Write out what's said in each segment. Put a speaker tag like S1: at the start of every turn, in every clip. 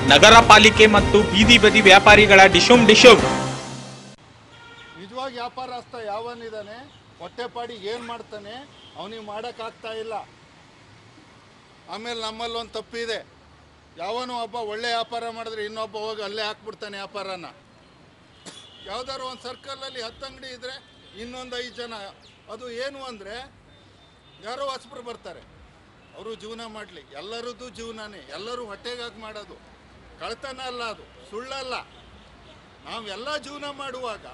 S1: ನಗರ ಪಾಲಿಕೆ ಮತ್ತು ಬೀದಿ ಬದಿ ವ್ಯಾಪಾರಿಗಳ ಡಿಶುಮ್ ಡಿಶುಮ್
S2: ನಿಜವಾಗಿ ವ್ಯಾಪಾರಸ್ಥ ಯಾವನಿದ್ದಾನೆ ಹೊಟ್ಟೆಪಾಡಿ ಏನು ಮಾಡ್ತಾನೆ ಅವನಿಗೆ ಮಾಡೋಕ್ಕಾಗ್ತಾ ಇಲ್ಲ ಆಮೇಲೆ ನಮ್ಮಲ್ಲಿ ಒಂದು ತಪ್ಪಿದೆ ಯಾವನೋ ಒಬ್ಬ ಒಳ್ಳೆ ವ್ಯಾಪಾರ ಮಾಡಿದ್ರೆ ಇನ್ನೊಬ್ಬ ಹೋಗಿ ಅಲ್ಲೇ ಹಾಕ್ಬಿಡ್ತಾನೆ ವ್ಯಾಪಾರನ ಯಾವ್ದಾದ್ರು ಒಂದು ಸರ್ಕಲಲ್ಲಿ ಹತ್ತು ಅಂಗಡಿ ಇದ್ದರೆ ಇನ್ನೊಂದು ಐದು ಜನ ಅದು ಏನು ಅಂದರೆ ಯಾರೋ ಹೊಸಬ್ರು ಬರ್ತಾರೆ ಅವರು ಜೀವನ ಮಾಡಲಿ ಎಲ್ಲರದ್ದು ಜೀವನನೇ ಎಲ್ಲರೂ ಹೊಟ್ಟೆಗಾಗಿ ಮಾಡೋದು ಕಳ್ತನ ಅಲ್ಲ ಅದು ಸುಳ್ಳಲ್ಲ ನಾವೆಲ್ಲ ಜೀವನ ಮಾಡುವಾಗ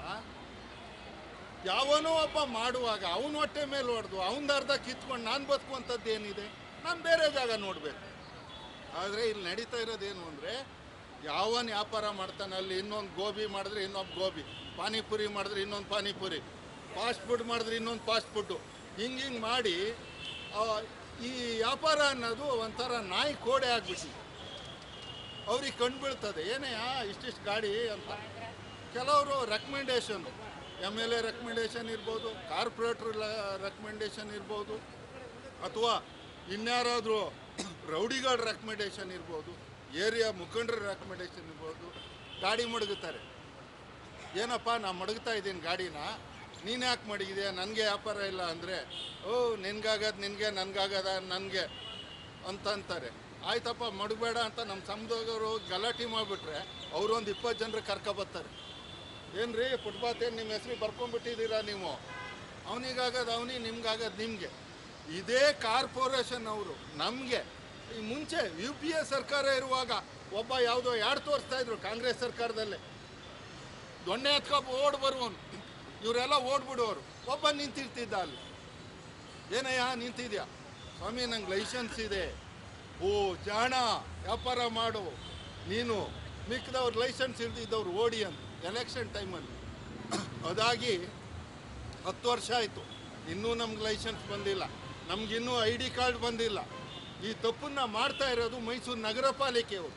S2: ಯಾವನೋ ಒಬ್ಬ ಮಾಡುವಾಗ ಅವನ ಹೊಟ್ಟೆ ಮೇಲೆ ಹೊಡೆದು ಅವನ ಅರ್ಧ ಕಿತ್ಕೊಂಡು ನಾನು ಬದುಕುವಂಥದ್ದು ಏನಿದೆ ನಾನು ಬೇರೆ ಜಾಗ ನೋಡಬೇಕು ಆದರೆ ಇಲ್ಲಿ ನಡೀತಾ ಇರೋದೇನು ಅಂದರೆ ಯಾವನ್ ವ್ಯಾಪಾರ ಮಾಡ್ತಾನೆ ಅಲ್ಲಿ ಇನ್ನೊಂದು ಗೋಬಿ ಮಾಡಿದ್ರೆ ಇನ್ನೊಬ್ಬ ಗೋಬಿ ಪಾನಿಪುರಿ ಮಾಡಿದ್ರೆ ಇನ್ನೊಂದು ಪಾನಿಪುರಿ ಫಾಸ್ಟ್ ಫುಡ್ ಮಾಡಿದ್ರೆ ಇನ್ನೊಂದು ಫಾಸ್ಟ್ ಫುಡ್ಡು ಹಿಂಗೆ ಹಿಂಗೆ ಮಾಡಿ ಆ, ಈ ವ್ಯಾಪಾರ ಅನ್ನೋದು ಒಂಥರ ನಾಯಿ ಕೋಡೆ ಆಗ್ಬಿಟ್ಟಿದೆ ಅವ್ರಿಗೆ ಕಂಡುಬೀಳ್ತದೆ ಏನೇ ಇಷ್ಟಿಷ್ಟು ಗಾಡಿ ಅಂತ ಕೆಲವರು recommendation M L A recommendation ಇರ್ಬೋದು ಕಾರ್ಪೊರೇಟ್ರ್ ರೆಕಮೆಂಡೇಶನ್ ಇರ್ಬೋದು ಅಥವಾ ಇನ್ಯಾರಾದರೂ ರೌಡಿಗಳ ರೆಕಮೆಂಡೇಶನ್ ಇರ್ಬೋದು ಏರಿಯಾ ಮುಖಂಡರ ರೆಕಮೆಂಡೇಶನ್ ಇರ್ಬೋದು ಗಾಡಿ ಮಡಗುತ್ತಾರೆ ಏನಪ್ಪ ನಾ ಮಡಗ್ತಾ ಇದ್ದೀನಿ ಗಾಡಿನ ನೀನು ಯಾಕೆ ಮಡಗಿದೆಯಾ ನನಗೆ ವ್ಯಾಪಾರ ಇಲ್ಲ ಅಂದರೆ ಓ ನಿನ್ಗಾಗದು ನಿನಗೆ ನನಗಾಗದ ನನಗೆ ಅಂತ ಅಂತಾರೆ ಆಯ್ತಪ್ಪ ಮಡಗಬೇಡ ಅಂತ ನಮ್ಮ ಸಮುದಾಯದವರು ಗಲಾಟೆ ಮಾಡಿಬಿಟ್ರೆ ಅವರೊಂದು ಇಪ್ಪತ್ತು ಜನರು ಕರ್ಕೊಬರ್ತಾರೆ ಏನು ರೀ ಫುಟ್ಪಾತ್ ಏನು ನಿಮ್ಮ ಹೆಸ್ರಿಗೆ ಬರ್ಕೊಂಡ್ಬಿಟ್ಟಿದ್ದೀರಾ ನೀವು ಅವನಿಗಾಗದು ಅವನಿಗೆ ನಿಮ್ಗಾಗದು ನಿಮಗೆ ಇದೇ ಕಾರ್ಪೊರೇಷನ್ ಅವರು ನಮಗೆ ಈ ಮುಂಚೆ ಯು ಪಿ ಎ ಸರ್ಕಾರ ಇರುವಾಗ ಒಬ್ಬ ಯಾವುದೋ ಯಾರು ತೋರಿಸ್ತಾ ಇದ್ರು ಕಾಂಗ್ರೆಸ್ ಸರ್ಕಾರದಲ್ಲೇ ದೊಣ್ಣೆ ಎತ್ಕೊಬ್ಬ ಓಡ್ ಬರುವನು ಇವರೆಲ್ಲ ಓಡ್ಬಿಡುವವರು ಒಬ್ಬ ನಿಂತಿರ್ತಿದ್ದ ಅಲ್ಲಿ ಏನಯ್ಯ ನಿಂತಿದ್ಯಾ ಸ್ವಾಮಿ ನಂಗೆ ಲೈಸೆನ್ಸ್ ಇದೆ ಓ ಜಾಣ ವ್ಯಾಪಾರ ಮಾಡು ನೀನು ಮಿಕ್ಕಿದವ್ರು ಲೈಸೆನ್ಸ್ ಇಲ್ದಿದ್ದವ್ರು ಓಡಿ ಅಂತ ಎಲೆಕ್ಷನ್ ಟೈಮಲ್ಲಿ ಅದಾಗಿ ಹತ್ತು ವರ್ಷ ಆಯಿತು ಇನ್ನೂ ನಮ್ಗೆ ಲೈಸೆನ್ಸ್ ಬಂದಿಲ್ಲ ನಮಗಿನ್ನೂ ಐ ಡಿ ಕಾರ್ಡ್ ಬಂದಿಲ್ಲ ಈ ತಪ್ಪನ್ನ ಮಾಡ್ತಾ ಇರೋದು ಮೈಸೂರು ನಗರ ಪಾಲಿಕೆಯವರು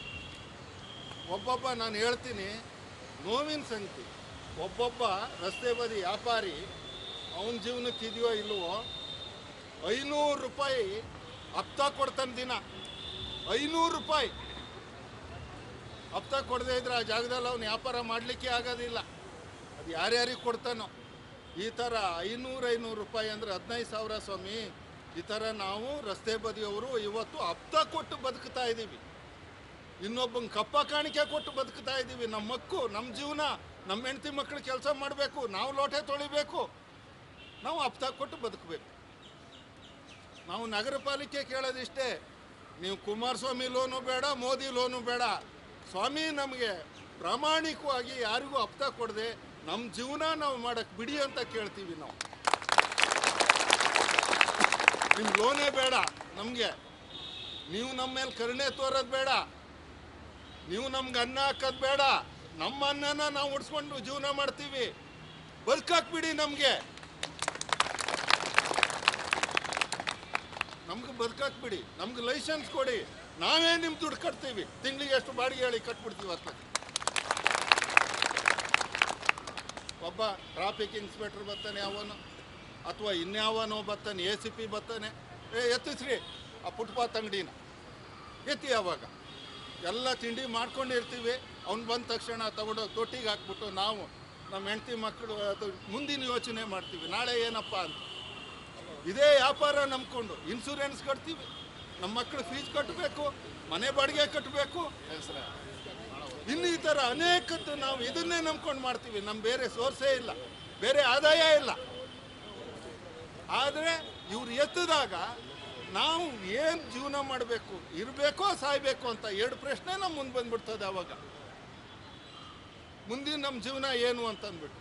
S2: ಒಬ್ಬೊಬ್ಬ ನಾನು ಹೇಳ್ತೀನಿ ನೋವಿನ ಸಂಗತಿ ಒಬ್ಬೊಬ್ಬ ರಸ್ತೆ ಬದಿ ವ್ಯಾಪಾರಿ ಅವನ ಜೀವನಕ್ಕೆ ಇದೆಯೋ ಇಲ್ವೋ ಐನೂರು ರೂಪಾಯಿ ಹಪ್ತ ಕೊಡ್ತಾನೆ ದಿನ ಐನೂರು ರೂಪಾಯಿ ಹಪ್ತ ಕೊಡದೇ ಇದ್ರೆ ಆ ಜಾಗದಲ್ಲಿ ಅವನು ವ್ಯಾಪಾರ ಮಾಡಲಿಕ್ಕೆ ಆಗೋದಿಲ್ಲ ಅದು ಯಾರ್ಯಾರಿಗೆ ಕೊಡ್ತಾನೋ ಈ ಥರ ಐನೂರು ಐನೂರು ರೂಪಾಯಿ ಅಂದರೆ ಹದಿನೈದು ಸಾವಿರ ಸ್ವಾಮಿ ಈ ಥರ ನಾವು ರಸ್ತೆ ಬದಿಯವರು ಇವತ್ತು ಹಪ್ತ ಕೊಟ್ಟು ಬದುಕ್ತಾ ಇದ್ದೀವಿ ಇನ್ನೊಬ್ಬಂಗೆ ಕಪ್ಪ ಕಾಣಿಕೆ ಕೊಟ್ಟು ಬದುಕ್ತಾ ಇದ್ದೀವಿ ನಮ್ಮ ಮಕ್ಕು ನಮ್ಮ ಜೀವನ ನಮ್ಮ ಹೆಂಡತಿ ಮಕ್ಕಳು ಕೆಲಸ ಮಾಡಬೇಕು ನಾವು ಲೋಟೆ ತೊಳಿಬೇಕು ನಾವು ಹಪ್ತ ಕೊಟ್ಟು ಬದುಕಬೇಕು ನಾವು ನಗರ ಪಾಲಿಕೆ ಕೇಳೋದಿಷ್ಟೇ ನೀವು ಕುಮಾರಸ್ವಾಮಿ ಲೋನು ಬೇಡ ಮೋದಿ ಲೋನು ಬೇಡ ಸ್ವಾಮಿ ನಮಗೆ ಪ್ರಾಮಾಣಿಕವಾಗಿ ಯಾರಿಗೂ ಹಪ್ತ ಕೊಡದೆ ನಮ್ಮ ಜೀವನ ನಾವು ಮಾಡಕ್ಕೆ ಬಿಡಿ ಅಂತ ಕೇಳ್ತೀವಿ ನಾವು ನಿಮ್ಮ ಲೋನೇ ಬೇಡ ನಮಗೆ ನೀವು ನಮ್ಮ ಮೇಲೆ ಕರುಣೆ ತೋರೋದು ಬೇಡ ನೀವು ನಮ್ಗೆ ಅನ್ನ ಹಾಕೋದು ಬೇಡ ನಮ್ಮ ಅನ್ನನ ನಾವು ಉಡ್ಸ್ಕೊಂಡು ಜೀವನ ಮಾಡ್ತೀವಿ ಬದುಕಾಕ್ ಬಿಡಿ ನಮಗೆ ನಮ್ಗೆ ಬದುಕಾಕ್ ಬಿಡಿ ನಮ್ಗೆ ಲೈಸೆನ್ಸ್ ಕೊಡಿ ನಾವೇ ನಿಮ್ಮ ದುಡ್ಡು ಕಟ್ತೀವಿ ತಿಂಗಳಿಗೆ ಎಷ್ಟು ಬಾಡಿಗೆ ಹೇಳಿ ಕಟ್ಬಿಡ್ತೀವಿ ಅತ್ತ ಒಬ್ಬ ಟ್ರಾಫಿಕ್ ಇನ್ಸ್ಪೆಕ್ಟರ್ ಬರ್ತಾನೆ ಅವನು ಅಥವಾ ಇನ್ಯಾವನೋ ಬರ್ತಾನೆ ಎ ಸಿ ಪಿ ಬರ್ತಾನೆ ಏ ಎತ್ತಿಸ್ರಿ ಆ ಫುಟ್ಪಾತ್ ಅಂಗಡಿನ ಎತ್ತಿ ಅವಾಗ ಎಲ್ಲ ತಿಂಡಿ ಮಾಡ್ಕೊಂಡಿರ್ತೀವಿ ಅವ್ನು ಬಂದ ತಕ್ಷಣ ತಗೊಂಡು ತೊಟ್ಟಿಗೆ ಹಾಕ್ಬಿಟ್ಟು ನಾವು ನಮ್ಮ ಹೆಂಡತಿ ಮಕ್ಕಳು ಅದು ಮುಂದಿನ ಯೋಚನೆ ಮಾಡ್ತೀವಿ ನಾಳೆ ಏನಪ್ಪ ಅಂತ ಇದೇ ವ್ಯಾಪಾರ ನಂಬ್ಕೊಂಡು ಇನ್ಸೂರೆನ್ಸ್ ಕಟ್ತೀವಿ ನಮ್ಮ ಮಕ್ಕಳು ಫೀಸ್ ಕಟ್ಟಬೇಕು ಮನೆ ಬಾಡಿಗೆ ಕಟ್ಟಬೇಕು ಇನ್ನು ಈ ಥರ ಅನೇಕದ್ದು ನಾವು ಇದನ್ನೇ ನಂಬ್ಕೊಂಡು ಮಾಡ್ತೀವಿ ನಮ್ಮ ಬೇರೆ ಸೋರ್ಸೇ ಇಲ್ಲ ಬೇರೆ ಆದಾಯ ಇಲ್ಲ ಆದರೆ ಇವ್ರು ಎತ್ತಿದಾಗ ನಾವು ಏನು ಜೀವನ ಮಾಡಬೇಕು ಇರಬೇಕೋ ಸಾಯ್ಬೇಕು ಅಂತ ಎರಡು ಪ್ರಶ್ನೆ ನಮ್ಮ ಮುಂದೆ ಬಂದ್ಬಿಡ್ತದೆ ಅವಾಗ ಮುಂದಿನ ನಮ್ಮ ಜೀವನ ಏನು ಅಂತ ಅಂದ್ಬಿಟ್ಟು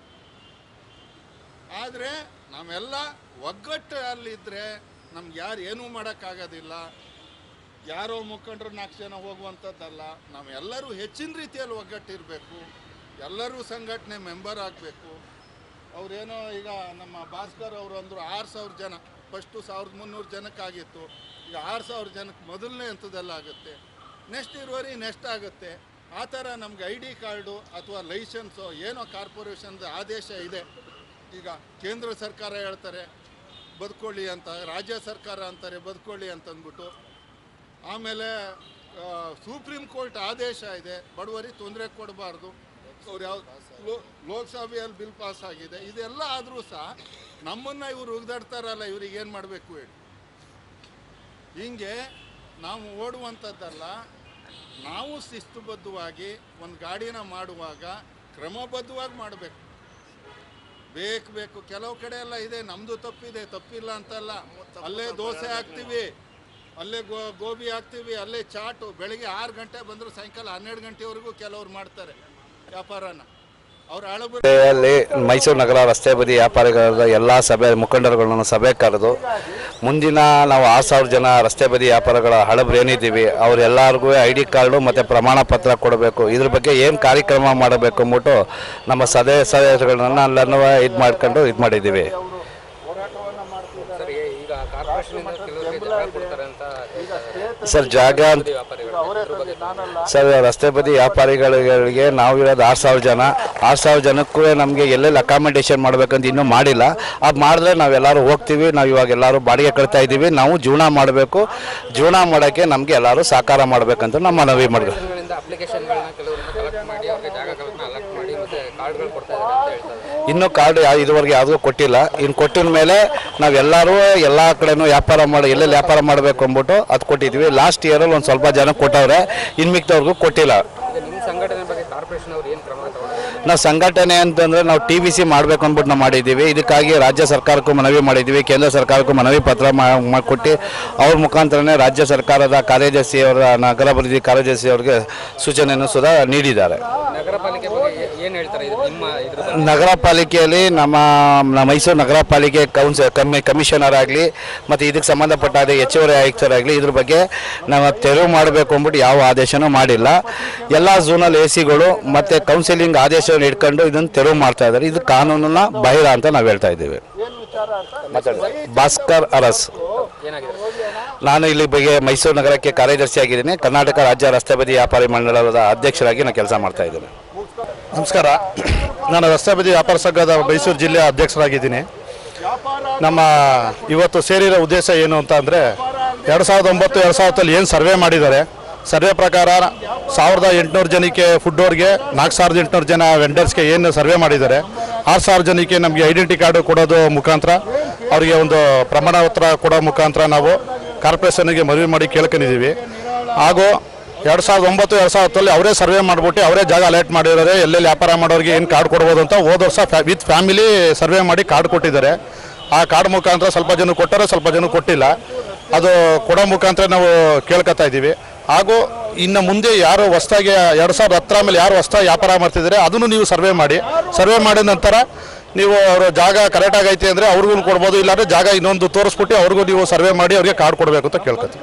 S2: ಆದರೆ ನಾವೆಲ್ಲ ಒಗ್ಗಟ್ಟು ಅಲ್ಲಿದ್ದರೆ ನಮ್ಗೆ ಯಾರು ಏನೂ ಮಾಡೋಕ್ಕಾಗೋದಿಲ್ಲ ಯಾರೋ ಮುಖಂಡರು ನಾಲ್ಕು ಜನ ಹೋಗುವಂಥದ್ದಲ್ಲ ನಾವೆಲ್ಲರೂ ಹೆಚ್ಚಿನ ರೀತಿಯಲ್ಲಿ ಒಗ್ಗಟ್ಟಿರಬೇಕು ಎಲ್ಲರೂ ಸಂಘಟನೆ ಮೆಂಬರ್ ಆಗಬೇಕು ಅವ್ರೇನೋ ಈಗ ನಮ್ಮ ಭಾಸ್ಕರ್ ಅವರು ಅಂದರು ಆರು ಸಾವಿರ ಜನ ಫಸ್ಟು ಸಾವಿರದ ಮುನ್ನೂರು ಜನಕ್ಕಾಗಿತ್ತು ಈಗ ಆರು ಸಾವಿರ ಜನಕ್ಕೆ ಮೊದಲನೇ ಹಂತದಲ್ಲಿ ಆಗುತ್ತೆ ನೆಕ್ಸ್ಟ್ ಇರುವರಿ ನೆಕ್ಸ್ಟ್ ಆಗುತ್ತೆ ಆ ಥರ ನಮ್ಗೆ ಐ ಡಿ ಕಾರ್ಡು ಅಥವಾ ಲೈಸೆನ್ಸು ಏನೋ ಕಾರ್ಪೊರೇಷನ್ದು ಆದೇಶ ಇದೆ ಈಗ ಕೇಂದ್ರ ಸರ್ಕಾರ ಹೇಳ್ತಾರೆ ಬದುಕೊಳ್ಳಿ ಅಂತ ರಾಜ್ಯ ಸರ್ಕಾರ ಅಂತಾರೆ ಬದುಕೊಳ್ಳಿ ಅಂತಂದ್ಬಿಟ್ಟು ಆಮೇಲೆ ಆ, ಸುಪ್ರೀಂ ಕೋರ್ಟ್ ಆದೇಶ ಇದೆ ಬಡವರಿಗೆ ತೊಂದರೆ ಕೊಡಬಾರ್ದು ಅವ್ರು ಯಾವ ಲೋ- ಲೋಕಸಭೆಯಲ್ಲಿ ಬಿಲ್ ಪಾಸ್ ಆಗಿದೆ ಇದೆಲ್ಲ ಆದರೂ ಸಹ ನಮ್ಮನ್ನು ಇವ್ರು ಉಗ್ದಾಡ್ತಾರಲ್ಲ ಇವ್ರಿಗೆ ಏನು ಮಾಡಬೇಕು ಹೇಳಿ ಹಿಂಗೆ ನಾವು ಓಡುವಂಥದ್ದಲ್ಲ ನಾವು ಶಿಸ್ತುಬದ್ಧವಾಗಿ ಒಂದು ಗಾಡಿನ ಮಾಡುವಾಗ ಕ್ರಮಬದ್ಧವಾಗಿ ಮಾಡಬೇಕು ಬೇಕು ಬೇಕು ಕೆಲವು ಕಡೆ ಎಲ್ಲ ಇದೆ ನಮ್ಮದು ತಪ್ಪಿದೆ ತಪ್ಪಿಲ್ಲ ಅಂತಲ್ಲ ಅಲ್ಲೇ ದೋಸೆ ಹಾಕ್ತೀವಿ ಅಲ್ಲೇ ಗೋ ಗೋಬಿ ಹಾಕ್ತೀವಿ ಅಲ್ಲೇ ಚಾಟು ಬೆಳಿಗ್ಗೆ ಆರು ಗಂಟೆ ಬಂದರೂ ಸಾಯಂಕಾಲ ಹನ್ನೆರಡು ಗಂಟೆವರೆಗೂ ಕೆಲವ್ರು ಮಾಡ್ತಾರೆ ವ್ಯಾಪಾರನ ಅವ್ರು ಹಳಬರು
S3: ಸಭೆಯಲ್ಲಿ ಮೈಸೂರು ನಗರ ರಸ್ತೆ ಬದಿ ವ್ಯಾಪಾರಿಗಳ ಎಲ್ಲ ಸಭೆ ಮುಖಂಡರುಗಳನ್ನು ಸಭೆ ಕರೆದು ಮುಂದಿನ ನಾವು ಆರು ಸಾವಿರ ಜನ ರಸ್ತೆ ಬದಿ ವ್ಯಾಪಾರಗಳ ಹಳಬ್ರು ಏನಿದ್ದೀವಿ ಅವ್ರೆಲ್ಲರಿಗೂ ಐ ಡಿ ಕಾರ್ಡು ಮತ್ತು ಪ್ರಮಾಣ ಪತ್ರ ಕೊಡಬೇಕು ಇದ್ರ ಬಗ್ಗೆ ಏನು ಕಾರ್ಯಕ್ರಮ ಮಾಡಬೇಕು ಅಂದ್ಬಿಟ್ಟು ನಮ್ಮ ಸದಸ್ಯರುಗಳನ್ನ ಎಲ್ಲನೂ ಇದು ಮಾಡ್ಕೊಂಡು ಇದು ಮಾಡಿದ್ದೀವಿ
S4: ಸರ್ ಈಗ ಕಾರ್ಪೊರೇಷನ್ ಕೆಲವರಿಗೆ ಜಾಗ ಕೊಡ್ತಾರೆ ಅಂತ ಹೇಳ್ತಾರೆ.
S3: ಸರ್ ಜಾಗ ಅಂತ
S4: ವ್ಯಾಪಾರಿಗಳು ಇದ್ರ ಬಗ್ಗೆ
S3: ಸರ್ ರಸ್ತೆ ಬದಿ ವ್ಯಾಪಾರಿಗಳಿಗೆ ನಾವು ಇರೋದು ಆರು ಸಾವಿರ ಜನ ಆರು ಸಾವಿರ ಜನಕ್ಕೂ ನಮಗೆ ಎಲ್ಲೆಲ್ಲಿ ಅಕಾಮಿಡೇಷನ್ ಮಾಡ್ಬೇಕಂತ ಇನ್ನೂ ಮಾಡಿಲ್ಲ ಅದು ಮಾಡಿದ್ರೆ ನಾವೆಲ್ಲರೂ ಹೋಗ್ತೀವಿ ನಾವು ಇವಾಗ ಎಲ್ಲರೂ ಬಾಡಿಗೆ ಕಟ್ತಾ ಇದ್ದೀವಿ ನಾವು ಜೀವನ ಮಾಡಬೇಕು ಜೀವನ ಮಾಡೋಕ್ಕೆ ನಮಗೆ ಎಲ್ಲರೂ ಸಹಕಾರ ಮಾಡಬೇಕಂತ ನಮ್ಮ ಮನವಿ ಮಾಡಬೇಕು
S4: ಗಳಿಂದ ಅಪ್ಲಿಕೇಶನ್ಗಳನ್ನ ಕೆಲವರಿಂದ ಕಲೆಕ್ಟ್ ಮಾಡಿ ಅವ್ರಿಗೆ ಜಾಗಗಳನ್ನ ಅಲಕ್ಟ್ ಮಾಡಿ ಮತ್ತೆ ಕಾರ್ಡ್ಗಳು ಕೊಡ್ತಾ ಇದ್ದಾರೆ ಅಂತ ಹೇಳ್ತಾರೆ
S3: ಇನ್ನೂ ಕಾರ್ಡ್ ಯಾ ಇದುವರೆಗೆ ಯಾವುದೂ ಕೊಟ್ಟಿಲ್ಲ ಇನ್ನು ಕೊಟ್ಟಿದ ಮೇಲೆ ನಾವೆಲ್ಲರೂ ಎಲ್ಲ ಕಡೆನೂ ವ್ಯಾಪಾರ ಮಾಡಿ ಎಲ್ಲೆಲ್ಲಿ ವ್ಯಾಪಾರ ಮಾಡಬೇಕು ಅಂದ್ಬಿಟ್ಟು ಅದು ಕೊಟ್ಟಿದ್ವಿ ಲಾಸ್ಟ್ ಇಯರಲ್ಲಿ ಒಂದು ಸ್ವಲ್ಪ ಜನ ಕೊಟ್ಟವ್ರೆ ಇನ್ನು ಮಿಕ್ದವ್ರಿಗೂ ಕೊಟ್ಟಿಲ್ಲ
S4: ಈಗ ನಿಮ್ಮ ಸಂಘಟನೆ ಬಗ್ಗೆ ಕಾರ್ಪೊರೇಷನ್ ಅವ್ರು ಏನು ಕ್ರಮ ತಗೊಂಡಿದ್ದಾರೆ
S3: ನಾವು ಸಂಘಟನೆ ಅಂತಂದ್ರೆ ನಾವು ಟಿ ವಿ ಸಿ ಮಾಡಬೇಕು ಅಂದ್ಬಿಟ್ಟು ನಾವು ಮಾಡಿದ್ದೀವಿ ಇದಕ್ಕಾಗಿ ರಾಜ್ಯ ಸರ್ಕಾರಕ್ಕೂ ಮನವಿ ಮಾಡಿದ್ದೀವಿ ಕೇಂದ್ರ ಸರ್ಕಾರಕ್ಕೂ ಮನವಿ ಪತ್ರ ಮಾ- ಮಾ- ಕೊಟ್ಟು ಅವ್ರ ಮುಖಾಂತರನೇ ರಾಜ್ಯ ಸರ್ಕಾರದ ಕಾರ್ಯದರ್ಶಿಯವರ ನಗರಾಭಿವೃದ್ಧಿ ಕಾರ್ಯದರ್ಶಿಯವರಿಗೆ ಸೂಚನೆಯನ್ನು ಸುಧಾ ನೀಡಿದ್ದಾರೆ
S4: ನಗರ ಪಾಲಿಕೆ ಬಗ್ಗೆ ಏನು ಹೇಳ್ತಾರೆ ಇದು ನಿಮ್ಮ ಇದ್ರ ಬಗ್ಗೆ
S3: ನಗರ ಪಾಲಿಕೆಯಲ್ಲಿ ನಮ್ಮ ನಮ್ಮ ಮೈಸೂರು ನಗರ ಪಾಲಿಕೆ ಕೌನ್ಸ ಕಮ್ಮಿ ಕಮಿಷನರ್ ಆಗಲಿ ಮತ್ತು ಇದಕ್ಕೆ ಸಂಬಂಧಪಟ್ಟ ಅದೇ ಹೆಚ್ಚುವರಿ ಆಯುಕ್ತರಾಗಲಿ ಇದ್ರ ಬಗ್ಗೆ ನಾವು ತೆರವು ಮಾಡಬೇಕು ಅಂದ್ಬಿಟ್ಟು ಯಾವ ಆದೇಶನೂ ಮಾಡಿಲ್ಲ ಎಲ್ಲ ಝೋನಲ್ ಎ ಸಿಗಳು ಮತ್ತು ಕೌನ್ಸಿಲಿಂಗ್ ಆದೇಶವನ್ನು ಇಟ್ಕೊಂಡು ಇದನ್ನು ತೆರವು ಮಾಡ್ತಾ ಇದ್ದಾರೆ ಇದು ಕಾನೂನಿನ ಬಾಹಿರ ಅಂತ ನಾವು ಹೇಳ್ತಾ ಇದ್ದೀವಿ ಮಾತಾಡಿ. ಭಾಸ್ಕರ್ ಅರಸ್
S4: ಏನಾಗಿದೆ
S3: ನಾನು ಇಲ್ಲಿ ಬಗ್ಗೆ ಮೈಸೂರು ನಗರಕ್ಕೆ ಕಾರ್ಯದರ್ಶಿಯಾಗಿದ್ದೀನಿ ಕರ್ನಾಟಕ ರಾಜ್ಯ ರಸ್ತೆ ಬದಿ ವ್ಯಾಪಾರಿ ಮಂಡಳದ ಅಧ್ಯಕ್ಷರಾಗಿ ನಾನು ಕೆಲಸ ಮಾಡ್ತಾ ಇದ್ದೀನಿ
S5: ನಮಸ್ಕಾರ ನಾನು ರಸ್ತೆ ಬದಿ ವ್ಯಾಪಾರ ಸಂಘದ ಮೈಸೂರು ಜಿಲ್ಲೆಯ ಅಧ್ಯಕ್ಷರಾಗಿದ್ದೀನಿ ನಮ್ಮ ಇವತ್ತು ಸೇರಿರೋ ಉದ್ದೇಶ ಏನು ಅಂತ ಅಂದರೆ ಎರಡು ಸಾವಿರದ ಒಂಬತ್ತು ಎರಡು ಸಾವಿರದಲ್ಲಿ ಏನು ಸರ್ವೆ ಮಾಡಿದ್ದಾರೆ ಸರ್ವೆ ಪ್ರಕಾರ ಸಾವಿರದ ಎಂಟುನೂರು ಜನಕ್ಕೆ ಫುಡ್ಡೋರ್ಗೆ ನಾಲ್ಕು ಸಾವಿರದ ಎಂಟುನೂರು ಜನ ವೆಂಡರ್ಸ್ಗೆ ಏನು ಸರ್ವೆ ಮಾಡಿದ್ದಾರೆ ಆರು ಸಾವಿರ ಜನಕ್ಕೆ ನಮಗೆ ಐಡೆಂಟಿ ಕಾರ್ಡು ಕೊಡೋದು ಮುಖಾಂತರ ಅವರಿಗೆ ಒಂದು ಪ್ರಮಾಣ ಪತ್ರ ಕೊಡೋ ಮುಖಾಂತರ ನಾವು ಕಾರ್ಪೊರೇಷನ್ಗೆ ಮನವಿ ಮಾಡಿ ಕೇಳ್ಕೊಂಡಿದ್ದೀವಿ ಹಾಗೂ ಎರಡು ಸಾವಿರದ ಒಂಬತ್ತು ಎರಡು ಸಾವಿರದ ಹತ್ತಲ್ಲಿ ಅವರೇ ಸರ್ವೆ ಮಾಡಿಬಿಟ್ಟು ಅವರೇ ಜಾಗ ಅಲರ್ಟ್ ಮಾಡಿದ್ದಾರೆ ಎಲ್ಲೆಲ್ಲಿ ವ್ಯಾಪಾರ ಮಾಡೋರಿಗೆ ಏನು ಕಾರ್ಡ್ ಕೊಡ್ಬೋದು ಅಂತ ಹೋದ ವರ್ಷ ಫ್ಯಾ ವಿತ್ ಫ್ಯಾಮಿಲಿ ಸರ್ವೆ ಮಾಡಿ ಕಾರ್ಡ್ ಕೊಟ್ಟಿದ್ದಾರೆ ಆ ಕಾರ್ಡ್ ಮುಖಾಂತರ ಸ್ವಲ್ಪ ಜನ ಕೊಟ್ಟರೆ ಸ್ವಲ್ಪ ಜನ ಕೊಟ್ಟಿಲ್ಲ ಅದು ಕೊಡೋ ಮುಖಾಂತರ ನಾವು ಕೇಳ್ಕೊತಾ ಇದ್ದೀವಿ ಹಾಗೂ ಇನ್ನು ಮುಂದೆ ಯಾರು ಹೊಸ್ದಾಗಿ ಎರಡು ಸಾವಿರದ ಹತ್ತರ ಮೇಲೆ ಯಾರು ಹೊಸ್ದಾಗಿ ವ್ಯಾಪಾರ ಮಾಡ್ತಿದ್ದಾರೆ ಅದನ್ನು ನೀವು ಸರ್ವೆ ಮಾಡಿ ಸರ್ವೆ ಮಾಡಿದ ನಂತರ ನೀವು ಅವರು ಜಾಗ ಕರೆಕ್ಟಾಗಿ ಐತೆ ಅಂದರೆ ಅವ್ರಿಗೂ ಕೊಡ್ಬೋದು ಇಲ್ಲಾಂದ್ರೆ ಜಾಗ ಇನ್ನೊಂದು ತೋರಿಸ್ಬಿಟ್ಟು ಅವ್ರಿಗೂ ನೀವು ಸರ್ವೆ ಮಾಡಿ ಅವ್ರಿಗೆ ಕಾರ್ಡ್ ಕೊಡಬೇಕು ಅಂತ ಕೇಳ್ಕೊತೀವಿ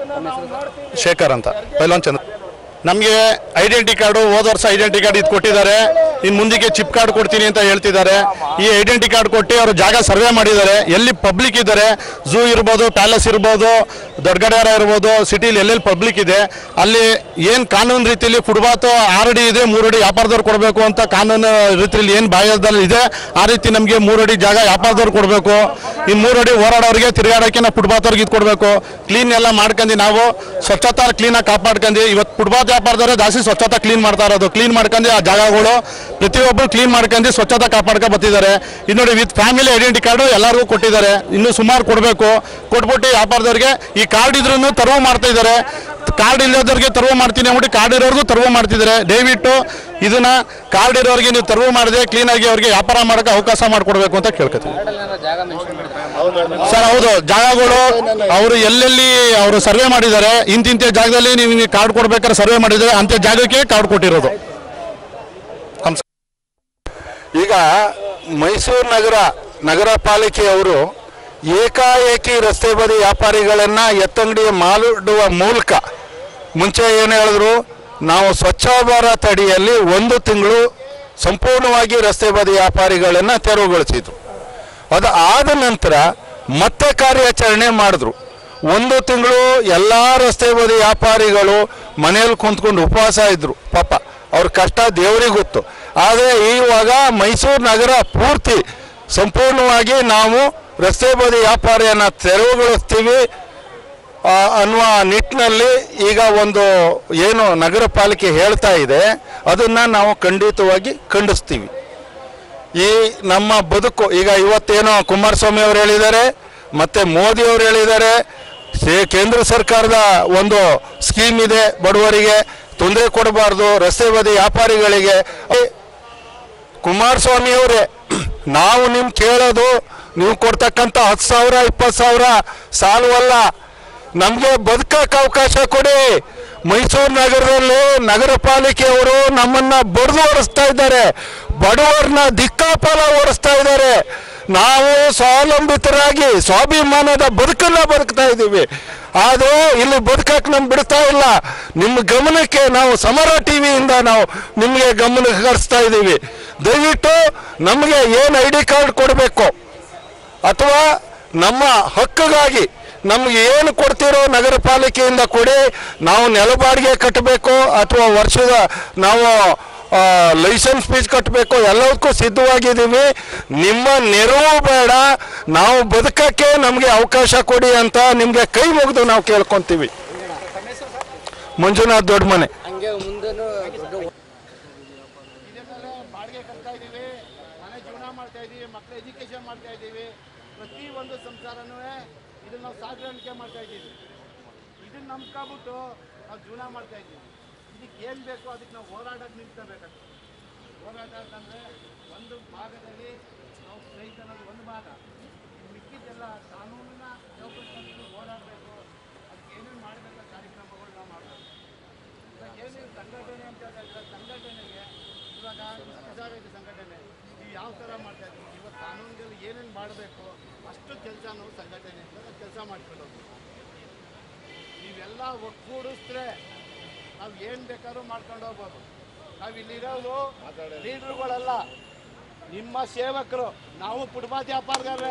S5: ಶೇಖರ್ ಅಂತ ಪೈಲಾನ್ ಚಂದ್ರ ನಮಗೆ ಐಡೆಂಟಿ ಕಾರ್ಡು ಹೋದ ವರ್ಷ ಐಡೆಂಟಿ ಕಾರ್ಡ್ ಇದು ಕೊಟ್ಟಿದ್ದಾರೆ ಇನ್ನು ಮುಂದಕ್ಕೆ ಚಿಪ್ ಕಾರ್ಡ್ ಕೊಡ್ತೀನಿ ಅಂತ ಹೇಳ್ತಿದ್ದಾರೆ ಈ ಐಡೆಂಟಿ ಕಾರ್ಡ್ ಕೊಟ್ಟು ಅವರು ಜಾಗ ಸರ್ವೆ ಮಾಡಿದ್ದಾರೆ ಎಲ್ಲಿ ಪಬ್ಲಿಕ್ ಇದ್ದಾರೆ ಝೂ ಇರ್ಬೋದು ಪ್ಯಾಲೇಸ್ ಇರ್ಬೋದು ದೊಡ್ಡ ಗಡಿಯಾರ ಇರ್ಬೋದು ಸಿಟಿಲಿ ಎಲ್ಲೆಲ್ಲಿ ಪಬ್ಲಿಕ್ ಇದೆ ಅಲ್ಲಿ ಏನು ಕಾನೂನು ರೀತಿಯಲ್ಲಿ ಫುಟ್ಪಾತ್ ಆರು ಅಡಿ ಇದೆ ಮೂರು ಅಡಿ ವ್ಯಾಪಾರದವ್ರು ಕೊಡಬೇಕು ಅಂತ ಕಾನೂನು ರೀತಿಯಲ್ಲಿ ಏನು ಬಾಯದಲ್ಲಿ ಇದೆ ಆ ರೀತಿ ನಮಗೆ ಮೂರು ಅಡಿ ಜಾಗ ವ್ಯಾಪಾರದವ್ರು ಕೊಡಬೇಕು ಇನ್ನು ಮೂರು ಅಡಿ ಹೋರಾಡೋರಿಗೆ ತಿರುಗಾಡೋಕ್ಕೆ ನಾವು ಫುಟ್ಪಾತ್ ಅವ್ರಿಗೆ ಇದು ಕೊಡಬೇಕು ಕ್ಲೀನ್ ಎಲ್ಲ ಮಾಡ್ಕೊಂಡು ನಾವು ಸ್ವಚ್ಛತಾ ಕ್ಲೀನಾಗಿ ಕಾಪಾಡ್ಕೊಂಡು ಇವತ್ತು ಫುಟ್ಪಾತ್ ವ್ಯಾಪಾರದವರೇ ಜಾಸ್ತಿ ಸ್ವಚ್ಛತಾ ಕ್ಲೀನ್ ಮಾಡ್ತಾ ಇರೋದು ಕ್ಲೀನ್ ಮಾಡ್ಕೊಂಡು ಆ ಜಾಗಗಳು ಪ್ರತಿಯೊಬ್ಬರು ಕ್ಲೀನ್ ಮಾಡ್ಕೊಂಡು ಸ್ವಚ್ಛತಾ ಕಾಪಾಡ್ಕೊ ಬರ್ತಿದ್ದಾರೆ ಇನ್ನು ನೋಡಿ ವಿತ್ ಫ್ಯಾಮಿಲಿ ಐಡೆಂಟಿ ಕಾರ್ಡು ಎಲ್ಲರಿಗೂ ಕೊಟ್ಟಿದ್ದಾರೆ ಇನ್ನು ಸುಮಾರು ಕೊಡಬೇಕು ಕೊಟ್ಬಿಟ್ಟು ವ್ಯಾಪಾರದವ್ರಿಗೆ ಈ ಕಾರ್ಡ್ ಇದ್ರೂ ತರವು ಮಾಡ್ತಾ ಇದ್ದಾರೆ ಕಾರ್ಡ್ ಇಲ್ಲದವ್ರಿಗೆ ತರವು ಮಾಡ್ತೀನಿ ಅಂದ್ಬಿಟ್ಟು ಕಾರ್ಡ್ ಇರೋರ್ಗೂ ತರವು ಮಾಡ್ತಿದ್ದಾರೆ ದಯವಿಟ್ಟು ಇದನ್ನ ಕಾರ್ಡ್ ಇರೋರಿಗೆ ನೀವು ತರವು ಮಾಡಿದೆ ಕ್ಲೀನಾಗಿ ಅವ್ರಿಗೆ ವ್ಯಾಪಾರ ಮಾಡೋಕೆ ಅವಕಾಶ ಮಾಡಿಕೊಡ್ಬೇಕು ಅಂತ ಕೇಳ್ಕೊತೀನಿ
S4: ಕಾರ್ಡಲ್ಲೆಲ್ಲ ಜಾಗ ಮೆನ್ಷನ್ ಮಾಡಿದ್ರೆ
S5: ಸರ್ ಹೌದು ಜಾಗಗಳು ಅವರು ಎಲ್ಲೆಲ್ಲಿ ಅವರು ಸರ್ವೆ ಮಾಡಿದ್ದಾರೆ ಇಂತಿಂತ ಜಾಗದಲ್ಲಿ ನೀವು ಹಿಂಗೆ ಕಾರ್ಡ್ ಕೊಡ್ಬೇಕಾದ್ರೆ ಸರ್ವೆ ಮಾಡಿದ್ದಾರೆ ಅಂತ ಜಾಗಕ್ಕೆ ಕಾರ್ಡ್ ಕೊಟ್ಟಿರೋದು ನಮಸ್ಕಾರ
S6: ಈಗ ಮೈಸೂರು ನಗರ ನಗರ ಪಾಲಿಕೆಯವರು ಏಕಾಏಕಿ ರಸ್ತೆ ಬದಿ ವ್ಯಾಪಾರಿಗಳನ್ನು ಎತ್ತಂಗಡಿ ಮಾಲಿಡುವ ಮೂಲಕ ಮುಂಚೆ ಏನು ಹೇಳಿದ್ರು ನಾವು ಸ್ವಚ್ಛ ಭಾರತ್ ಅಡಿಯಲ್ಲಿ ಒಂದು ತಿಂಗಳು ಸಂಪೂರ್ಣವಾಗಿ ರಸ್ತೆ ಬದಿ ವ್ಯಾಪಾರಿಗಳನ್ನು ತೆರವುಗೊಳಿಸಿದ್ರು ಅದು ಆದ ನಂತರ ಮತ್ತೆ ಕಾರ್ಯಾಚರಣೆ ಮಾಡಿದ್ರು ಒಂದು ತಿಂಗಳು ಎಲ್ಲ ರಸ್ತೆ ಬದಿ ವ್ಯಾಪಾರಿಗಳು ಮನೆಯಲ್ಲಿ ಕುಂತ್ಕೊಂಡು ಉಪವಾಸ ಇದ್ರು ಪಾಪ ಅವ್ರ ಕಷ್ಟ ದೇವರಿಗೆ ಗೊತ್ತು ಆದರೆ ಇವಾಗ ಮೈಸೂರು ನಗರ ಪೂರ್ತಿ ಸಂಪೂರ್ಣವಾಗಿ ನಾವು ರಸ್ತೆ ಬದಿ ವ್ಯಾಪಾರಿಯನ್ನು ತೆರವುಗೊಳಿಸ್ತೀವಿ ಆ, ಅನ್ನುವ ನಿಟ್ಟಿನಲ್ಲಿ ಈಗ ಒಂದು ಏನು ನಗರ ಪಾಲಿಕೆ ಹೇಳ್ತಾ ಇದೆ ಅದನ್ನು ನಾವು ಖಂಡಿತವಾಗಿ ಖಂಡಿಸ್ತೀವಿ ಈ ನಮ್ಮ ಬದುಕು ಈಗ ಇವತ್ತೇನೋ ಕುಮಾರಸ್ವಾಮಿ ಅವರು ಹೇಳಿದ್ದಾರೆ ಮತ್ತೆ ಮೋದಿ ಅವರು ಹೇಳಿದ್ದಾರೆ ಸೇ- ಕೇಂದ್ರ ಸರ್ಕಾರದ ಒಂದು ಸ್ಕೀಮ್ ಇದೆ ಬಡವರಿಗೆ ತೊಂದರೆ ಕೊಡಬಾರ್ದು ರಸ್ತೆ ಬದಿ ವ್ಯಾಪಾರಿಗಳಿಗೆ ಕುಮಾರಸ್ವಾಮಿ ಅವರೇ ನಾವು ನಿಮ್ ಕೇಳೋದು ನೀವು ಕೊಡ್ತಕ್ಕಂಥ ಹತ್ತು ಸಾವಿರ ಇಪ್ಪತ್ತು ಸಾವಿರ ಸಾಲವಲ್ಲ ನಮಗೆ ಬದುಕಕ್ಕೆ ಅವಕಾಶ ಕೊಡಿ ಮೈಸೂರು ನಗರದಲ್ಲಿ ನಗರ ಪಾಲಿಕೆಯವರು ನಮ್ಮನ್ನ ಬಡ್ದು ಓಡಿಸ್ತಾ ಇದ್ದಾರೆ ಬಡವರನ್ನ ದಿಕ್ಕಾಪಾಲ ಓಡಿಸ್ತಾ ಇದ್ದಾರೆ ನಾವು ಸ್ವಾವಲಂಬಿತರಾಗಿ ಸ್ವಾಭಿಮಾನದ ಬದುಕನ್ನ ಬದುಕ್ತಾ ಇದ್ದೀವಿ ಆದರೆ ಇಲ್ಲಿ ಬದುಕಕ್ಕೆ ನಮ್ಗೆ ಬಿಡ್ತಾ ಇಲ್ಲ ನಿಮ್ಮ ಗಮನಕ್ಕೆ ನಾವು ಸಮರ ಟಿವಿಯಿಂದ ನಾವು ನಿಮಗೆ ಗಮನಕ್ಕೆ ಹರಿಸ್ತಾ ಇದ್ದೀವಿ ದಯವಿಟ್ಟು ನಮಗೆ ಏನು ಐ ಡಿ ಕಾರ್ಡ್ ಕೊಡಬೇಕು ಅಥವಾ ನಮ್ಮ ಹಕ್ಕಿಗಾಗಿ ನಮ್ಗೆ ಏನು ಕೊಡ್ತಿರೋ ನಗರ ಪಾಲಿಕೆಯಿಂದ ಕೊಡಿ ನಾವು ನೆಲ ಬಾಡಿಗೆ ಕಟ್ಟಬೇಕು ಅಥವಾ ವರ್ಷದ ನಾವು ಲೈಸೆನ್ಸ್ ಫೀಸ್ ಕಟ್ಟಬೇಕು ಎಲ್ಲದಕ್ಕೂ ಸಿದ್ಧವಾಗಿದ್ದೀವಿ ನಿಮ್ಮ ನೆರವು ಬೇಡ ನಾವು ಬದುಕಕ್ಕೆ ನಮಗೆ ಅವಕಾಶ ಕೊಡಿ ಅಂತ ನಿಮಗೆ ಕೈ ಮುಗಿದು ನಾವು ಕೇಳ್ಕೊತೀವಿ ಮಂಜುನಾಥ್ ದೊಡ್ಡ ಮನೆ
S4: ಹಂಗೆ ಮುಂದೆನೂ ದೊಡ್ಡ
S7: ಇದನ್ನೆಲ್ಲ ಬಾಡಿಗೆ ಕಟ್ತಾ ಇದ್ದೀವಿ ಮನೆ ಜೀವನ ಮಾಡ್ತಾ ಇದ್ದೀವಿ ಮಕ್ಕಳ ಎಜುಕೇಶನ್ ಮಾಡ್ತಾ ಇದ್ದೀವಿ ಪ್ರತಿ ಒಂದು ಸಂಸಾರನೂ ಇದನ್ನ ನಾವು ಸಾಗಾಣಿಕೆ ಮಾಡ್ತಾ ಇದ್ದೀವಿ ಇದನ್ನ ನಂಬ್ಕೊಬಿಟ್ಟು ನಾವು ಜೀವನ ಮಾಡ್ತಾ ಇದ್ದೀವಿ ಇದಕ್ಕೆ ಏನು ಬೇಕೋ ಅದಕ್ಕೆ ನಾವು ಹೋರಾಟಕ್ಕೆ ನಿಂತ್ಕೋಬೇಕಾಗ್ತದೆ ಹೋರಾಟ ಅಂತಂದರೆ ಒಂದು ಭಾಗದಲ್ಲಿ ನಾವು ಸ್ಟ್ರೈಕ್ ಅನ್ನೋದು ಒಂದು ಭಾಗ ಇನ್ನು ಮಿಕ್ಕಿದ್ದೆಲ್ಲ ಕಾನೂನಿನ ಚೌಕಟ್ಟಿನಲ್ಲಿ ಹೋರಾಡಬೇಕು ಅದಕ್ಕೆ ಏನೇನು ಮಾಡಬೇಕು ಕಾರ್ಯಕ್ರಮಗಳು ನಾವು ಮಾಡಬೇಕು ಇವಾಗ ಏನೇನು ಸಂಘಟನೆ ಅಂತ ಹೇಳಿದ್ರೆ ಸಂಘಟನೆಗೆ ಇವಾಗ ಇದೆ ಸಂಘಟನೆ ನೀವು ಯಾವ ಥರ ಮಾಡ್ತಾ ಇದ್ದೀವಿ ಇವಾಗ ಕಾನೂನುಗಳು ಏನೇನು ಮಾಡಬೇಕು ಅಷ್ಟು ಕೆಲಸ ನಾವು ಸಂಘಟನೆಯಿಂದ ಕೆಲಸ ಮಾಡ್ಕೊಂಡು ಹೋಗ್ಬೇಕು ನೀವೆಲ್ಲ ಒಕ್ಕೂಡಿಸಿದ್ರೆ ನಾವು ಏನು ಬೇಕಾದ್ರೂ ಮಾಡ್ಕೊಂಡು ಹೋಗ್ಬೋದು ನಾವು ಇಲ್ಲಿರೋದು ಲೀಡ್ರುಗಳಲ್ಲ ನಿಮ್ಮ ಸೇವಕರು ನಾವು ಫುಟ್ಪಾತ್ ವ್ಯಾಪಾರಗಾರರೇ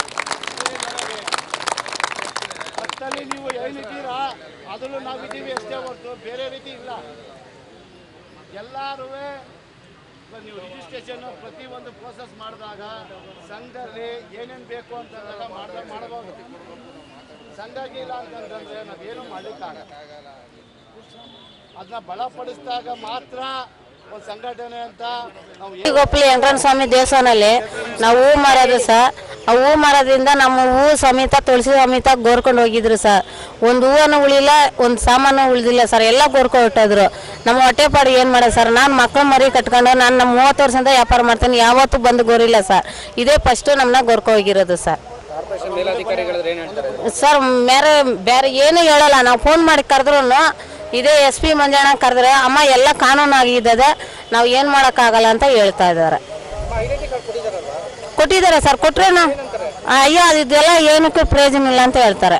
S7: ಹತ್ತಲ್ಲಿ ನೀವು ಏನಿದ್ದೀರಾ ಅದರಲ್ಲೂ ನಾವಿದ್ದೀವಿ ಅಷ್ಟೇ ಹೊರತು ಬೇರೆ ರೀತಿ ಇಲ್ಲ ಎಲ್ಲರೂ ನೀವು ರಿಜಿಸ್ಟ್ರೇಷನ್ ಪ್ರತಿಯೊಂದು ಪ್ರೋಸೆಸ್ ಮಾಡಿದಾಗ ಸಂಘದಲ್ಲಿ ಏನೇನು ಬೇಕು ಅಂತಂದಾಗ ಮಾಡಿದಾಗ ಮಾಡ್ಬೋದು ಸಂಘಕ್ಕೆ ಇಲ್ಲ ಅಂತಂದ್ರೆ ನಾವೇನು ಮಾಡ್ಲಿಕ್ಕಾಗಲ್ಲ ಅದನ್ನ ಬಲಪಡಿಸಿದಾಗ ಮಾತ್ರ ಒಂದು ಸಂಘಟನೆ ಅಂತ ನಾವು ಏನು
S8: ಗೊಪ್ಪಲಿ ವೆಂಕಟರಮಣ ಸ್ವಾಮಿ ದೇವಸ್ಥಾನಲ್ಲಿ ನಾವು ಹೂ ಮಾರೋದು ಸರ್ ಆ ಹೂ ಮಾರೋದ್ರಿಂದ ನಮ್ಮ ಹೂ ಸಮೇತ ತುಳಸಿ ಸಮೇತ ಗೋರ್ಕೊಂಡು ಹೋಗಿದ್ರು ಸರ್ ಒಂದು ಹೂವನ್ನು ಉಳಿಲ್ಲ ಒಂದು ಸಾಮಾನು ಉಳಿದಿಲ್ಲ ಸರ್ ಎಲ್ಲ ಗೋರ್ಕೊಂಡು ಹೊಟ್ಟೋದ್ರು ನಮ್ಮ ಹೊಟ್ಟೆಪಾಡು ಏನು ಮಾಡೋದು ಸರ್ ನಾನು ಮಕ್ಳು ಮರಿ ಕಟ್ಕೊಂಡು ನಾನು ನಮ್ಮ ಮೂವತ್ತು ವರ್ಷದಿಂದ ವ್ಯಾಪಾರ ಮಾಡ್ತೀನಿ ಯಾವತ್ತೂ ಬಂದು ಗೋರಿಲ್ಲ ಸರ್ ಇದೇ ಫಸ್ಟು ನಮ್ಮನ್ನ ಗೋರ್ಕೊ ಹೋಗಿರೋದು ಸರ್
S4: ಕಾರ್ಪೊರೇಷನ್ ಮೇಲಾಧಿಕಾರಿಗಳಿದ್ರೆ ಏನು ಹೇಳ್ತಾರೆ
S8: ಸರ್ ಬೇರೆ ಬೇರೆ ಏನು ಹೇಳಲ್ಲ ನಾವು ಫೋನ್ ಮಾಡಿ ಕರೆದ್ರು ಇದೇ ಎಸ್ ಪಿ ಮಂಜಣ್ಣ ಕರೆದ್ರೆ ಅಮ್ಮ ಎಲ್ಲ ಕಾನೂನು ಆಗಿದ್ದದೆ ನಾವು ಏನು ಮಾಡೋಕ್ಕಾಗಲ್ಲ ಅಂತ ಹೇಳ್ತಾ ಇದ್ದಾರೆ
S4: ಐಡೆಂಟಿ ಕಾರ್ಡ್ ಕೊಟ್ಟಿದ್ದಾರಲ್ವಾ
S8: ಕೊಟ್ಟಿದ್ದಾರೆ ಸರ್ ಕೊಟ್ರೇನು ಅಯ್ಯೋ ಅದು ಇದೆಲ್ಲ ಏನಕ್ಕೂ ಪ್ರಯೋಜನ ಇಲ್ಲ ಅಂತ ಹೇಳ್ತಾರೆ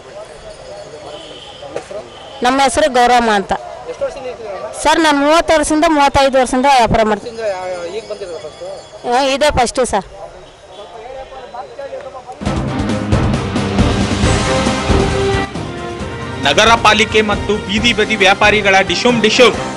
S8: ನಮ್ಮ ಹೆಸರು ಗೌರಮ್ಮ ಅಂತ
S4: ಎಷ್ಟು ವರ್ಷದಿಂದ ಇರ್ತೀರಲ್ಲ
S8: ಸರ್ ನಾನು ಮೂವತ್ತು ವರ್ಷದಿಂದ ಮೂವತ್ತೈದು ವರ್ಷದಿಂದ ವ್ಯಾಪಾರ ಮಾಡ್ತೀನಿ
S4: ಈಗ ಬಂದಿರೋದು ಫಸ್ಟು
S8: ಹ್ಮ್, ಇದೇ ಫಸ್ಟು ಸರ್
S1: ನಗರ ಪಾಲಿಕೆ ಮತ್ತು ಬೀದಿ ಬದಿ ವ್ಯಾಪಾರಿಗಳ ಡಿಶುಮ್ ಡಿಶುಮ್